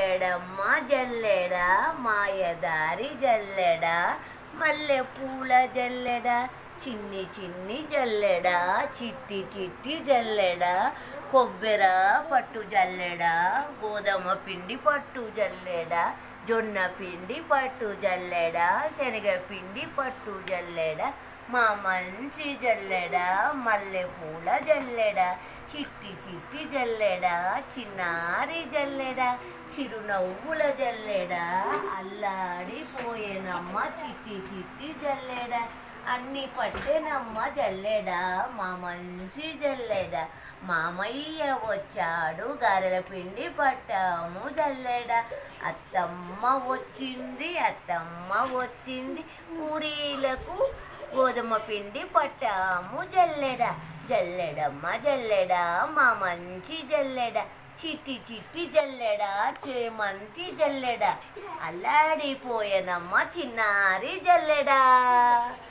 జల్లెడమ్మ జల్లెడ మాయదారి జల్లెడ మల్లె పూల జల్లెడ చిన్ని చిన్ని జల్లెడ చిట్టి చిట్టి జల్లెడ కొబ్బెర పట్టు జల్లెడ గోధుమ పిండి పట్టు జల్లెడ జొన్న పిండి పట్టు జల్లెడ శనగ పిండి పట్టు జల్లెడ మా మంచి జల్లెడ మల్లె పూల జల్లెడ చిట్టి చిట్టి జల్లెడ చిన్నారి జల్లెడ చిరునవ్వుల జల్లెడ అల్లాడిపోయేనమ్మ చిట్టి చిట్టి జల్లెడ అన్ని పట్టెనమ్మ జల్లెడ మా మంచి జల్లెడ మామయ్య వచ్చాడు గారెల పిండి పట్టాము జల్లెడ అత్తమ్మ వచ్చింది అత్తమ్మ వచ్చింది పూరీలకు గోధుమ పిండి పట్టాము జల్లెడ జల్లెడమ్మ జల్లెడ మా మంచి జల్లెడ చిట్టి చిట్టి జల్లెడ చేమంతి జల్లెడ అల్లాడిపోయేనమ్మ చిన్నారి జల్లెడ